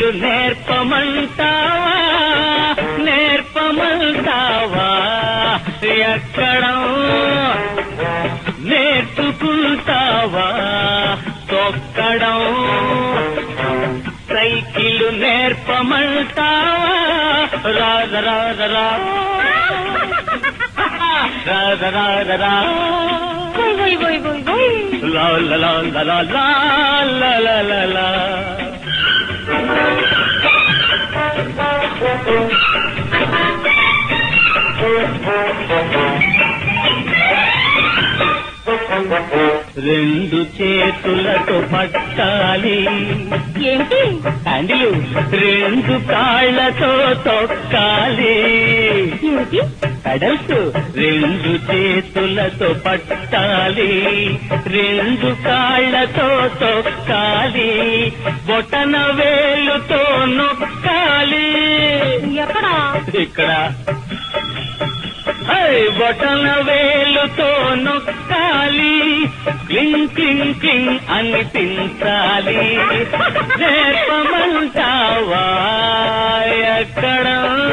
నేర్పమంటావా నేర్పమంటావా ఎక్కడం నేర్చుకుంటావా తొక్కడం సైకిల్ నేర్పమంటావా రాజ రాజ రా రాజ రాజ రా Voy, voy, voy, voy, voy. La la la la la la la la la la. రెండు చేతులతో పట్టాలి ఏంటి హ్యాండిలు రెండు కాళ్ళతో తొక్కాలి ఏమిటి పెడల్స్ రెండు చేతులతో పట్టాలి రెండు కాళ్ళతో తొక్కాలి బొటన వేలుతో నొక్కాలి ఎక్కడ ఇక్కడ హై, బొటన వేలుతో నొక్కాలి క్లింగ్ క్లింగ్ క్లింగ్ అనిపించాలి నేర్పమంటావా ఎక్కడ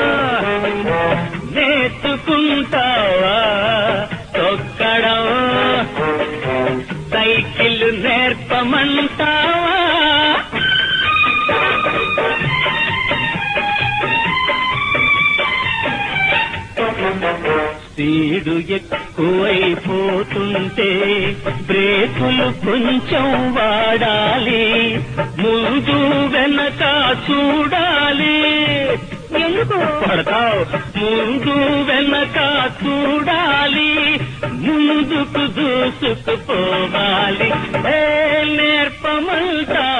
నేర్చుకుంటావా తొక్కడం సైకిల్ నేర్పమంటావా స్పీడు ఎక్కువైపోతుంటే బ్రేకులు కొంచెం వాడాలి ముందు వెనక చూడాలి ఎందుకు పడతావు ముందు వెనక చూడాలి ముందుకు దూసుకుపోవాలి ఏ నేర్పమంటా